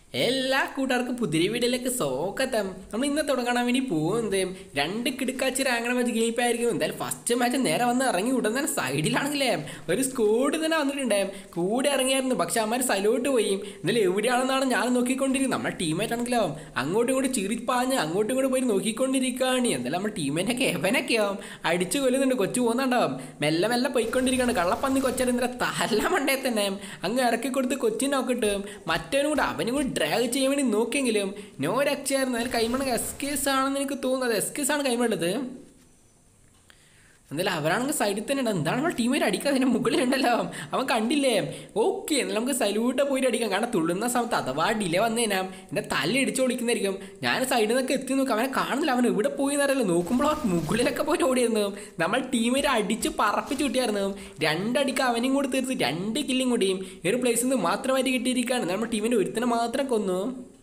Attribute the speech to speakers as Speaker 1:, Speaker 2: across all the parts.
Speaker 1: എല്ലാ കൂട്ടുകാർക്കും പുതിയ വീഡിയോയിലേക്ക് സ്വാഗതം നമ്മൾ ഇന്ന് തുടങ്ങാൻ വേണ്ടി പോകുന്നത് രണ്ട് കിടുക്കാച്ചി റാങ്കണ മാച്ച് ഗെയിം ആയിരിക്കും എന്തായാലും ഫസ്റ്റ് മാച്ച് നേരെ വന്ന് ഇറങ്ങി ഉടൻ തന്നെ സൈഡിലാണെങ്കിലേ ഒരു സ്കോഡ് തന്നെ വന്നിട്ടുണ്ട് കൂടെ ഇറങ്ങിയായിരുന്നു പക്ഷെ അമ്മ സൈലോട്ട് പോയി എന്നാലും എവിടെയാണെന്നാണ് ഞാൻ നോക്കിക്കൊണ്ടിരിക്കുന്നത് നമ്മുടെ ടീമേറ്റ് ആണെങ്കിലോ അങ്ങോട്ടും ഇങ്ങോട്ടും ചിരിപ്പാഞ്ഞ് അങ്ങോട്ടും ഇങ്ങോട്ടും പോയി നോക്കിക്കൊണ്ടിരിക്കുകയാണ് എന്തായാലും നമ്മുടെ ടീമേറ്റൊക്കെ എവനൊക്കെയാവും അടിച്ചു കൊല്ലുന്നുണ്ട് കൊച്ചു പോകുന്നുണ്ടാവും മെല്ലെ മെല്ലെ പോയിക്കൊണ്ടിരിക്കുകയാണ് കള്ളപ്പന്നി കൊച്ചരെന്തിനാ തല മണ്ടേ തന്നെ അങ്ങ് ഇറക്കി കൊടുത്ത് കൊച്ചിനെ നോക്കിട്ട് മറ്റവനും കൂടെ അവനും കൂടി ഡ്രാഗ് ചെയ്യാൻ വേണ്ടി നോക്കിയെങ്കിലും നോ രക്ഷയായിരുന്നു അതിൽ കൈമണ എസ് കേസ് ആണെന്ന് എനിക്ക് തോന്നുന്നത് എസ് കേസ് ആണ് കൈമണത് എന്തായാലും അവരാണെങ്കിൽ സൈഡിൽ തന്നെ ഉണ്ട് എന്താണ് നമ്മുടെ ടീമേറ്റ് അടിക്കുക അതിൻ്റെ മുകളിലുണ്ടല്ലോ അവൻ കണ്ടില്ലേ ഓക്കെ എന്നാലും നമുക്ക് സൈലൂട്ട് പോയിട്ട് അടിക്കാം കാരണം തുള്ളുന്ന സമയത്ത് അഥവാ ഡിലേ വന്നേനാ എൻ്റെ തല ഇടിച്ചു ഓടിക്കുന്നതായിരിക്കും ഞാൻ സൈഡിൽ നിന്നൊക്കെ എത്തി നോക്കാം അവനെ കാണുന്നില്ല അവൻ ഇവിടെ പോയി എന്നറിയില്ല നോക്കുമ്പോൾ അവൻ മുകളിലൊക്കെ പോയിട്ട് ഓടിയിരുന്നു നമ്മൾ ടീമേറ്റ് അടിച്ച് പറപ്പിച്ച് കിട്ടിയായിരുന്നു രണ്ടടിക്ക് അവനും കൂടി തീർത്ത് രണ്ട് കില്ലും കൂടിയും ഈ ഒരു പ്ലേസിൽ നിന്ന് മാത്രമായിട്ട് കിട്ടിയിരിക്കുകയാണ് നമ്മുടെ ടീമിൻ്റെ ഒരുത്തിനെ മാത്രം കൊന്നു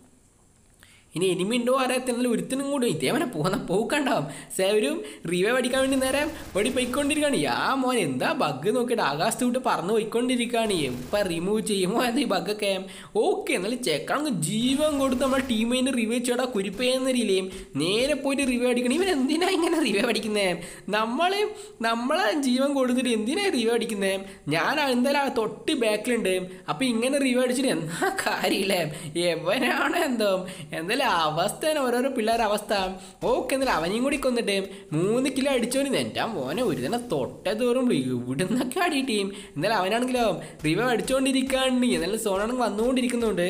Speaker 1: ഇനി എനിമി ഉണ്ടോ അറിയത്തില്ല ഒരുത്തിനും കൂടി ഇതേവനെ പോകുന്ന പോക്കണ്ടാവും സേവരും റിവൈവ് അടിക്കാൻ വേണ്ടി നേരെ ഓടി പോയിക്കൊണ്ടിരിക്കുകയാണ് യാ മോൻ എന്താ ബഗ് നോക്കിയിട്ട് ആകാശത്ത് വിട്ട് പറന്ന് പോയിക്കൊണ്ടിരിക്കുകയാണ് എപ്പം റിമൂവ് ചെയ്യുമോ എന്താ ഈ ബഗ്ഗൊക്കെ ഓക്കെ എന്നാലും ചെക്കാണെങ്കിൽ ജീവൻ കൊടുത്ത് നമ്മുടെ ടീമിന് റിവൈവ് ചെയ്യടാ കുരിപ്പയെന്ന രീതിയിലും നേരെ പോയിട്ട് റിവൈവ് അടിക്കണം ഇവൻ എന്തിനാ ഇങ്ങനെ റിവൈവ് അടിക്കുന്നത് നമ്മളെ നമ്മളെ ജീവൻ കൊടുത്തിട്ട് എന്തിനാ റിവൈവ് അടിക്കുന്നത് ഞാൻ എന്തായാലും തൊട്ട് ബാക്കിലുണ്ട് അപ്പം ഇങ്ങനെ റിവൈവ് അടിച്ചിട്ട് എന്നാ കാര്യമില്ലേ എവനാണ് എന്തോ എന്തായാലും അവസ്ഥയാണ് ഓരോരോ പിള്ളേരുടെ അവസ്ഥ ഓക്കെ എന്നാലും അവനെയും കൂടി കൊന്നിട്ട് മൂന്ന് കിലോ അടിച്ചോണ്ട് എൻ്റെ മോനെ ഒരു തന്നെ തൊട്ട തോറും ഇവിടുന്നൊക്കെ അടിയിട്ടേയും എന്നാലും അവനാണെങ്കിലോ റിവൈവ് അടിച്ചുകൊണ്ടിരിക്കുകയാണ് എന്നാലും സോണാണെങ്കിൽ വന്നുകൊണ്ടിരിക്കുന്നുണ്ട്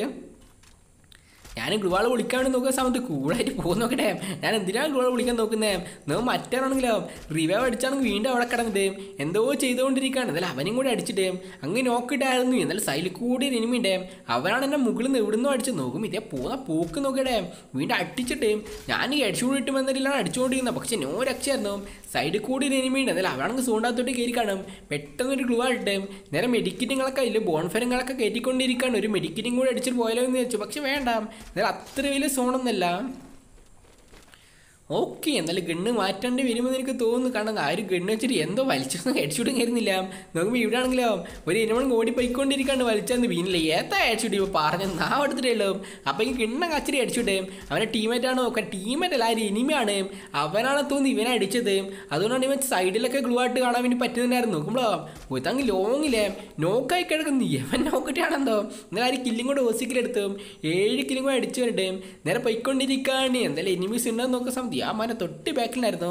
Speaker 1: ഞാൻ ഗ്ലുവാൾ വിളിക്കാൻ വേണ്ടി നോക്കുന്ന സമയത്ത് കൂളായിട്ട് പോകുന്ന നോക്കട്ടെ ഞാൻ എന്തിനാണ് ഗ്ലുവാൾ വിളിക്കാൻ നോക്കുന്നത് നിങ്ങൾ മറ്റാണെങ്കിലോ റിവൈവ് അടിച്ചാണെങ്കിൽ വീണ്ടും അവിടെ കിടന്നിട്ട് എന്തോ ചെയ്തുകൊണ്ടിരിക്കുകയാണ് എന്നാലും അവനും കൂടി അടിച്ചിട്ട് അങ്ങ് നോക്കിയിട്ടായിരുന്നു എന്നാലും സൈഡിൽ കൂടി ഒരു എനിമിയുണ്ട് അവനാണ് എന്നെ മുകളിൽ നിന്ന് എവിടുന്നോ അടിച്ച് നോക്കും ഇതേ പോകുന്ന പോക്ക് നോക്കട്ടെ വീണ്ടും അടിച്ചിട്ട് ഞാൻ ഈ അടിച്ചു കൂടിയിട്ട് വന്നിട്ടില്ലാണ് അടിച്ചുകൊണ്ടിരുന്നത് പക്ഷെ നോ രക്ഷയായിരുന്നു സൈഡിൽ കൂടി ഒരു എനിമിയുണ്ട് എന്നാലും അവനാണെങ്കിൽ സൂണ്ടാത്തോട്ട് കയറി കാണും പെട്ടെന്ന് ഒരു ഗ്ലൂ ആയിട്ട് നേരെ മെഡിക്കറ്റിങ്ങളൊക്കെ ഇല്ല ബോൺഫെയറിങ്ങളൊക്കെ കയറ്റിക്കൊണ്ടിരിക്കുകയാണ് ഒരു മെഡിക്കറ്റിംഗ് കൂടി അടിച്ചിട്ട് പോയാലോ എന്ന് വെച്ചു പക്ഷെ വേണ്ട എന്നാലും അത്ര വലിയ സോണൊന്നല്ല ഓക്കെ എന്നാലും ഗണ്ണ് മാറ്റേണ്ടി വരുമെന്ന് എനിക്ക് തോന്നുന്നു കാരണം ആ ഒരു ഗണ്ണ് വെച്ചിട്ട് എന്തോ വലിച്ചൊന്നും ഹെഡ്ഷൂട്ടും കയറുന്നില്ല നോക്കുമ്പോൾ ഇവിടെ ആണെങ്കിലോ ഒരു ഇനമണം ഓടി പോയിക്കൊണ്ടിരിക്കാണ്ട് വലിച്ചെന്ന് വീണില്ല ഏത്താ ഹെഡ്ഷൂട്ട് ഇപ്പോൾ പറഞ്ഞ നാ എടുത്തിട്ടല്ലോ അപ്പോൾ ഈ ഗണ്ണ കച്ചിരി ഹെഡ്ഷൂട്ട് അവനെ ടീമേറ്റാണ് നോക്കാം ടീമേറ്റ് അല്ല ഒരു ഇനിമയാണ് അവനാണ് തോന്നി ഇവനെ അടിച്ചത് അതുകൊണ്ടാണ് ഇവൻ സൈഡിലൊക്കെ ഗ്ലൂ ആയിട്ട് കാണാൻ വേണ്ടി പറ്റുന്നുണ്ടായിരുന്നു നോക്കുമ്പോഴോ ഒതങ്ങ് ലോങ്ങില്ലേ നോക്കായി കിടക്കുന്നു ഇവൻ നോക്കിയിട്ടാണെന്തോ എന്നാലും ആ ഒരു കില്ലും കൂടെ ഓസിക്കലെടുത്തു ഏഴ് കില്ലും കൂടെ അടിച്ചു വരട്ടെ നേരെ പോയിക്കൊണ്ടിരിക്കുകയാണ് എന്തായാലും എനിമീസ് ഉണ്ടെന്ന് നോക്കുന്ന സമയത്ത് ആ മന തൊട്ട് ബാക്കിലായിരുന്നു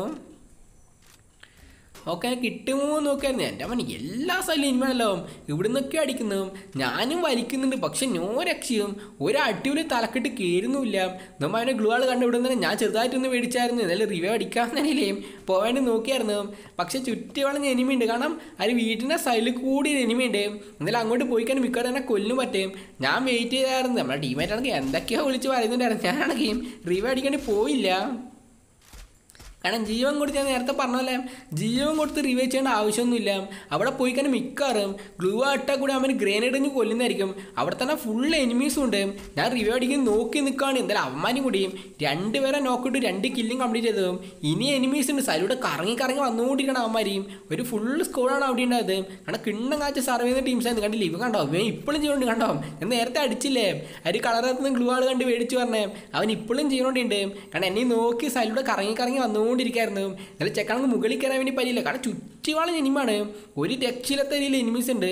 Speaker 1: ഓക്കെ കിട്ടുമോ നോക്കായിരുന്നു എൻ്റെ അമ്മ എല്ലാ സ്ഥലവും ഇനിമയാണല്ലോ ഇവിടെ നിന്നൊക്കെ അടിക്കുന്നു ഞാനും വലിക്കുന്നുണ്ട് പക്ഷെ നോ രക്ഷയും ഒരു അടിപൊളി തലക്കെട്ട് കയറുന്നുമില്ല നമ്മൾ അവനെ ഗ്ലൂ ആൾ കണ്ട് ഇവിടെ നിന്ന് ഞാൻ ചെറുതായിട്ടൊന്ന് മേടിച്ചായിരുന്നു എന്നാലും റിവ്യൂ അടിക്കാൻ തന്നെയല്ലേ പോകാൻ നോക്കിയായിരുന്നു പക്ഷെ ചുറ്റി വളഞ്ഞ എനിമിയുണ്ട് കാരണം അത് വീട്ടിൻ്റെ സൈഡിൽ കൂടി ഒരു എനിമിയുണ്ട് എന്നാലും അങ്ങോട്ട് പോയി കഴിഞ്ഞാൽ മിക്കവാറും എന്നെ കൊല്ലും പറ്റും ഞാൻ വെയിറ്റ് ചെയ്തായിരുന്നു നമ്മുടെ ടീമായിട്ടാണെങ്കിൽ എന്തൊക്കെയോ വിളിച്ച് പറയുന്നുണ്ടായിരുന്നു ഞാനാണെങ്കിൽ റിവ്യൂ അടിക്കാണ്ട് പോയില്ല കാരണം ജീവൻ കൊടുത്ത് ഞാൻ നേരത്തെ പറഞ്ഞല്ലേ ജീവൻ കൊടുത്ത് റിവൈവ് ചെയ്യേണ്ട ആവശ്യമൊന്നുമില്ല അവിടെ പോയി കഴിഞ്ഞാൽ മിക്കാറും ഗ്ലൂ ആട്ടാൽ കൂടി അവന് ഗ്രേനേഡ് അടിഞ്ഞ് കൊല്ലുന്നതായിരിക്കും അവിടെ തന്നെ ഫുൾ എനിമീസും ഉണ്ട് ഞാൻ റിവൈവ് അടിക്കാൻ നോക്കി നിൽക്കുകയാണ് എന്തായാലും അവന്മാരും കൂടിയും രണ്ടുപേരെ നോക്കിയിട്ട് രണ്ട് കില്ലും കംപ്ലീറ്റ് ചെയ്തതും ഇനി എനിമീസ് ഉണ്ട് സൈലൂടെ കറങ്ങി കറങ്ങി വന്നുകൊണ്ടിരിക്കണം അവന്മാരെയും ഒരു ഫുൾ സ്കോഡാണ് അവിടെ ഉണ്ടായത് കാരണം കിണ്ണം കാച്ച സർവ് ചെയ്യുന്ന ടീംസ് ആയിരുന്നു കണ്ടില്ല ഇവ കണ്ടോ ഇവൻ ഇപ്പോഴും ചെയ്യുന്നുണ്ട് കണ്ടോ ഞാൻ നേരത്തെ അടിച്ചില്ലേ ഒരു കളറത്ത് നിന്ന് ഗ്ലൂ ആൾ കണ്ട് മേടിച്ചു പറഞ്ഞേ അവൻ ഇപ്പോഴും ചെയ്യുന്നുണ്ട് കാരണം എന്നെ നോക്കി സൈലൂടെ കറങ്ങി കറങ്ങി വന്നു കൊണ്ടിരിക്കായിരുന്നു എന്നാലും ചെക്കാണെങ്കിൽ മുകളിൽ കയറാൻ വേണ്ടി പറ്റില്ല കാരണം ചുറ്റിവാള എനിമാണ് ഒരു രക്ഷയിലത്തെ രീതിയിൽ എനിമീസ് ഉണ്ട്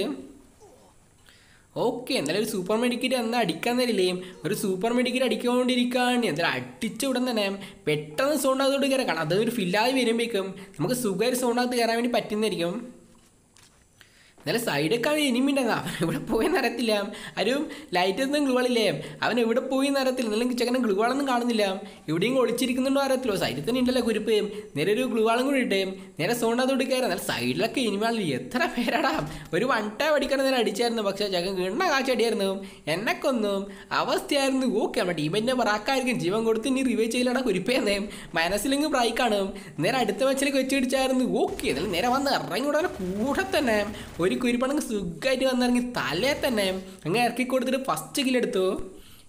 Speaker 1: ഓക്കെ എന്തായാലും ഒരു സൂപ്പർ മെഡിക്കറ്റ് എന്നാ അടിക്കാൻ തരില്ലേ ഒരു സൂപ്പർ മെഡിക്കറ്റ് അടിക്കൊണ്ടിരിക്കുകയാണ് എന്തായാലും അടിച്ച ഉടൻ തന്നെ പെട്ടെന്ന് സോണ്ടാകത്തോട്ട് കയറാം കാരണം അതൊരു ഫില്ലാതെ വരുമ്പോഴേക്കും നമുക്ക് സുഖമായിട്ട് സോണ്ടാകത്ത് കയറാൻ വേണ്ടി പറ്റുന്നതായിരിക്കും എന്നാലും സൈഡൊക്കെ അവൻ എനിമിണ്ടെന്ന് അവൻ എവിടെ പോയി അറിയത്തില്ല ഒരു ലൈറ്റ് ഒന്നും ഗ്ലുവാളില്ലേ അവൻ എവിടെ പോയി അറിയത്തില്ല എന്നാലും ചെക്കനെ ഗ്ലുവാളൊന്നും കാണുന്നില്ല എവിടെയും ഒളിച്ചിരിക്കുന്നുണ്ടോ അറിയത്തില്ലോ സൈഡിൽ തന്നെ ഉണ്ടല്ലോ കുരിപ്പ് നേരെ ഒരു ഗ്ലുവാളും കൂടി ഇട്ടേ നേരെ സോണ്ടാത്തോട്ട് കയറാം എന്നാൽ സൈഡിലൊക്കെ എനിമിയാളിൽ എത്ര പേരാടാ ഒരു വൺ ടൈം അടിക്കണം നേരെ അടിച്ചായിരുന്നു പക്ഷേ ചക്കൻ കിണ്ണ കാച്ചടിയായിരുന്നു എന്നെ കൊന്നും അവസ്ഥയായിരുന്നു ഓക്കെ നമ്മുടെ ടീമിൻ്റെ പറക്കായിരിക്കും ജീവൻ കൊടുത്ത് ഇനി റിവൈവ് ചെയ്യലടാ കുരിപ്പേന്നേ മനസ്സിലെങ്കിൽ ബ്രൈക്കാണ് നേരെ അടുത്ത വെച്ചിലേക്ക് വെച്ച് പിടിച്ചായിരുന്നു ഓക്കെ എന്നാലും നേരെ വന്ന് ഇറങ്ങി കൂടെ കൂടെ തന്നെ ഒരു കുരിപ്പണെങ്കിൽ സുഖമായിട്ട് വന്നിറങ്ങി തലേ തന്നെ അങ്ങ് ഇറക്കി കൊടുത്തിട്ട് ഫസ്റ്റ് കില്ലെടുത്തു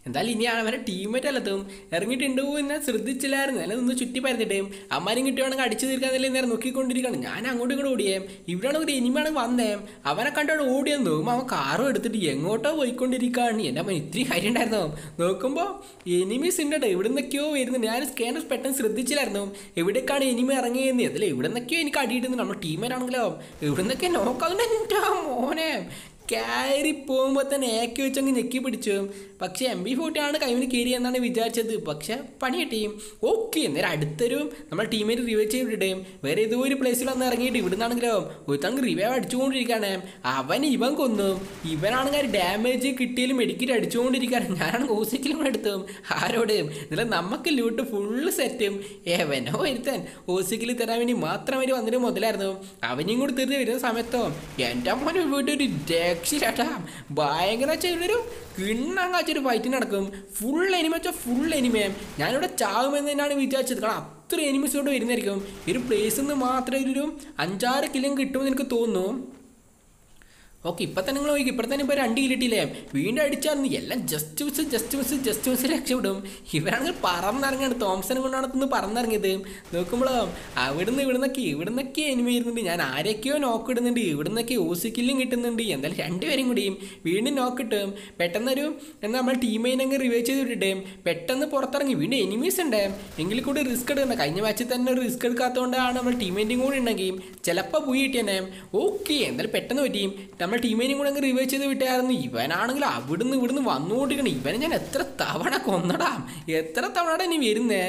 Speaker 1: എന്തായാലും ഇനി അവരെ ടീമേറ്റ് അല്ലത്തും ഇറങ്ങിയിട്ടുണ്ടോ എന്ന് ശ്രദ്ധിച്ചില്ലായിരുന്നു അല്ല ഒന്ന് ചുറ്റി പരത്തിട്ടേ അമ്മാരും കിട്ടുവാണെങ്കിൽ അടിച്ചു തീർക്കാന്നല്ലേ നേരം നോക്കിക്കൊണ്ടിരിക്കുകയാണ് ഞാൻ അങ്ങോട്ടും ഇങ്ങോട്ട് ഓടിയേ ഇവിടെയാണ് ഒരു ഇനിമാണ് വന്നേ അവനെ കണ്ടാണ് ഓടിയെന്ന് നോക്കുമ്പോൾ അവൻ കാറും എടുത്തിട്ട് എങ്ങോട്ടോ പോയിക്കൊണ്ടിരിക്കുകയാണ് എൻ്റെ അമ്മ ഇത്തിരി കാര്യം ഉണ്ടായിരുന്നു നോക്കുമ്പോൾ എനിമീസ് ഉണ്ട് ഇവിടെ നിന്നൊക്കെയോ വരുന്നുണ്ട് ഞാൻ സ്കാനർ പെട്ടെന്ന് ശ്രദ്ധിച്ചില്ലായിരുന്നു എവിടേക്കാണ് എനിമി ഇറങ്ങിയെന്ന് അതിൽ എവിടെ നിന്നൊക്കെയോ എനിക്ക് അടിയിടുന്നു നമ്മുടെ ടീമേറ്റാണെങ്കിലോ എവിടെ നിന്നൊക്കെ നോക്കാതെ എൻ്റെ മോനെ കയറി പോകുമ്പോൾ തന്നെ ഏക്കി വെച്ചങ്ങ് ഞെക്കി പിടിച്ചു പക്ഷേ എം ബി ഫോർട്ടി ആണ് കൈവിന് കയറി എന്നാണ് വിചാരിച്ചത് പക്ഷെ പണി കിട്ടി ഓക്കെ നേരെ അടുത്തൊരു നമ്മൾ ടീമേറ്റ് റിവൈവ് ചെയ്തിട്ട് വേറെ ഏതോ ഒരു പ്ലേസിൽ വന്ന് ഇറങ്ങിയിട്ട് ഇവിടെ നിന്നാണെങ്കിലോ ഒരുത്തങ്ങ് റിവൈവ് അടിച്ചുകൊണ്ടിരിക്കുകയാണ് അവൻ ഇവൻ കൊന്നു ഇവനാണെങ്കിൽ ഡാമേജ് കിട്ടിയാലും മെഡിക്കറ്റ് അടിച്ചുകൊണ്ടിരിക്കുകയാണ് ഞാനാണ് ഹോസ്പിറ്റലും കൂടെ എടുത്തു ആരോട് ഇതിൽ നമുക്ക് ലൂട്ട് ഫുള്ള് സെറ്റും ഏവനോ ഒരുത്തൻ ഹോസ്പിറ്റലിൽ തരാൻ വേണ്ടി മാത്രം അവർ വന്നിട്ട് മുതലായിരുന്നു അവനെയും കൂടി തീർത്ത് വരുന്ന സമയത്തോ എൻ്റെ മോനെ വീട്ടൊരു രക്ഷയിലാട്ടാ ഭയങ്കര ഒരു കിണ്ണങ്ങാച്ചൊരു ഫൈറ്റിന് നടക്കും ഫുൾ എനിമ വെച്ചാൽ ഫുൾ എനിമയും ഞാനിവിടെ ചാവുമെന്ന് തന്നെയാണ് വിചാരിച്ചത് കാരണം അത്ര എനിമീസ് ഇവിടെ വരുന്നതായിരിക്കും ഈ ഒരു പ്ലേസിൽ നിന്ന് മാത്രമേ ഒരു അഞ്ചാറ് കിലും കിട്ടുമെന്ന് എനിക്ക് തോന്നുന്നു ഓക്കെ ഇപ്പം തന്നെ നിങ്ങൾ നോക്കി ഇപ്പം തന്നെ ഇപ്പോൾ രണ്ട് കിലിട്ടില്ലേ വീണ്ടും അടിച്ചായിരുന്നു എല്ലാം just miss just miss just miss രക്ഷപ്പെടും ഇവരാണെങ്കിൽ പറന്നിറങ്ങാണ് തോംസനെ കൊണ്ടാണ് ഇന്ന് പറന്നിറങ്ങിയത് നോക്കുമ്പോഴോ അവിടുന്ന് ഇവിടുന്നൊക്കെ ഇവിടുന്നൊക്കെ എനിമ വരുന്നുണ്ട് ഞാൻ ആരൊക്കെയോ നോക്ക് ഇടുന്നുണ്ട് ഇവിടുന്നൊക്കെ ഓസിക്കില്ലും കിട്ടുന്നുണ്ട് എന്തായാലും രണ്ടുപേരും കൂടിയും വീണ്ടും നോക്ക് കിട്ടും പെട്ടെന്നൊരു എന്താ നമ്മൾ ടീമേനങ്ങ് റിവൈവ് ചെയ്ത് വിട്ടിട്ട് പെട്ടെന്ന് പുറത്തിറങ്ങി വീണ്ടും എനിമീസ് ഉണ്ട് എങ്കിൽ കൂടി റിസ്ക് എടുക്കണ്ട കഴിഞ്ഞ മാച്ചിൽ തന്നെ ഒരു റിസ്ക് എടുക്കാത്തതുകൊണ്ടാണ് നമ്മൾ ടീമേറ്റും കൂടി ഉണ്ടെങ്കിൽ ചിലപ്പോൾ പോയി കിട്ടിയെന്നെ ഓക്കെ എന്തായാലും പെട്ടെന്ന് പറ്റിയും നമ്മൾ ടീമേനും കൂടെ അങ്ങ് റിവൈവ് ചെയ്ത് വിട്ടായിരുന്നു ഇവനാണെങ്കിൽ അവിടുന്ന് ഇവിടുന്ന് വന്നുകൊണ്ടിരിക്കണം ഇവനെ ഞാൻ എത്ര തവണ കൊന്നടാ എത്ര തവണ ഇനി വരുന്നേ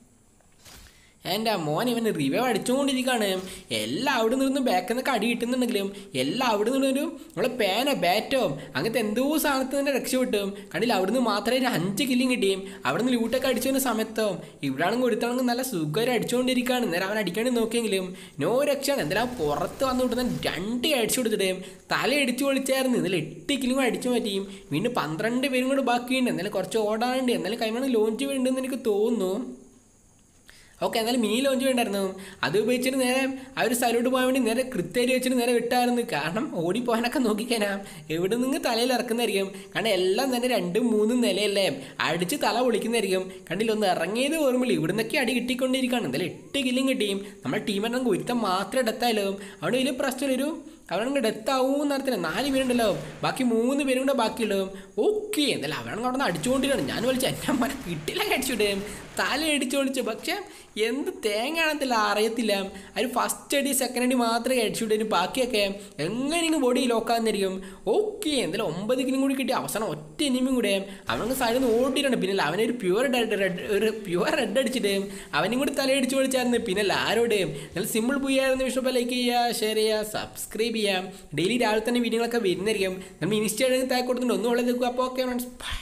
Speaker 1: എൻ്റെ മോൻ ഇവന് റിവൈവ് അടിച്ചുകൊണ്ടിരിക്കുകയാണ് എല്ലാം അവിടെ നിന്ന് ബാക്കിൽ നിന്നൊക്കെ അടി കിട്ടുന്നുണ്ടെങ്കിലും എല്ലാം അവിടെ നിന്നൊരു നമ്മളെ പേന ബാറ്റോ അങ്ങനത്തെ എന്തോ സാധനത്ത് തന്നെ രക്ഷപ്പെട്ടും കണ്ടില്ല അവിടെ നിന്ന് മാത്രമേ ഒരു അഞ്ച് കില്ലും കിട്ടിയും അവിടെ നിന്ന് ലൂട്ടൊക്കെ അടിച്ചതിന് സമയത്തോ ഇവിടാണെങ്കിൽ ഒരുത്താണെങ്കിൽ നല്ല സുഖമായിട്ട് അടിച്ചുകൊണ്ടിരിക്കുകയാണ് നേരം അവൻ അടിക്കാണ്ട് നോക്കിയെങ്കിലും നോ രക്ഷയാണ് എന്തായാലും പുറത്ത് വന്നു കിട്ടുന്ന രണ്ട് അടിച്ചു കൊടുത്തിട്ട് തല അടിച്ചു പൊളിച്ചായിരുന്നു ഇന്നലെ എട്ട് കിലും അടിച്ചു മാറ്റിയും വീണ്ടും പന്ത്രണ്ട് പേരും കൂടെ ബാക്കിയുണ്ട് എന്നാലും കുറച്ച് ഓടാനുണ്ട് എന്നാലും കൈമാണ് ലോഞ്ച് വേണ്ടെന്ന് എനിക്ക് തോന്നുന്നു ഓക്കെ എന്നാലും മിനി ലോഞ്ച് വേണ്ടായിരുന്നു അത് ഉപയോഗിച്ചിട്ട് നേരെ ആ ഒരു സ്ഥലത്തോട്ട് പോകാൻ വേണ്ടി നേരെ കൃത്യമായിട്ട് വെച്ചിട്ട് നേരെ വിട്ടായിരുന്നു കാരണം ഓടിപ്പോകാനൊക്കെ നോക്കിക്കാനാ എവിടെ നിന്ന് തലയിൽ ഇറക്കുന്നതായിരിക്കും കാരണം എല്ലാം തന്നെ രണ്ടും മൂന്നും നിലയല്ലേ അടിച്ച് തല പൊളിക്കുന്നതായിരിക്കും കണ്ടില്ല ഒന്ന് ഇറങ്ങിയത് ഓർമ്മയില്ല ഇവിടെ നിന്നൊക്കെ അടി കിട്ടിക്കൊണ്ടിരിക്കുകയാണ് എന്തായാലും എട്ട് കില്ലും കിട്ടിയും നമ്മുടെ ടീമെണ്ണം ഒരുത്തം മാത്രമേ ഡെത്തായാലും അവിടെ വലിയ പ്രശ്നം ഒരു അവനങ്ങ് ഡെത്ത് ആവും നടത്തില്ല നാല് പേരുണ്ടല്ലോ ബാക്കി മൂന്ന് പേരും കൂടെ ബാക്കിയുള്ളൂ ഓക്കെ എന്തായാലും അവനങ്ങ് അവിടെ നിന്ന് അടിച്ചുകൊണ്ടിരിക്കണം ഞാൻ വിളിച്ചു എൻ്റെ അമ്മ കിട്ടില്ല അടിച്ചുവിടേ തല അടിച്ചു വിളിച്ചു പക്ഷെ എന്ത് തേങ്ങയാണെന്നില്ല അറിയത്തില്ല അതിൽ ഫസ്റ്റ് അടി സെക്കൻഡ് അടി മാത്രമേ അടിച്ചുവിട്ടു ബാക്കിയൊക്കെ എങ്ങനെയെങ്കിലും ബോഡി ലോക്കാന്നിരിക്കും ഓക്കെ എന്തായാലും ഒമ്പത് കിലും കൂടി കിട്ടി അവസാനം ഒറ്റ എനിമിയും കൂടെ അവനങ്ങ് സൈഡിൽ നിന്ന് ഓടിയിട്ടുണ്ട് പിന്നെ അവനൊരു പ്യുവർ റെഡ് ഒരു പ്യുവർ റെഡ് അടിച്ചിട്ട് അവനും കൂടി തലയടിച്ച് വിളിച്ചായിരുന്നു പിന്നെ ആരോട് നല്ല സിമ്പിൾ പോയായിരുന്നു വിഷയം ലൈക്ക് ചെയ്യുക ഷെയർ ചെയ്യുക സബ്സ്ക്രൈബ് ചെയ്യാം ഡെയിലി രാവിലെ തന്നെ വീഡിയോകളൊക്കെ വരുന്നതായിരിക്കും നമ്മൾ ഇൻസ്റ്റാഗ്രാമിൽ താഴെ കൊടുത്തിട്ടുണ്ട് ഒന്നും ഉള്ളത് അപ്പോൾ ഓക്കെ ഫ്രണ്ട്സ്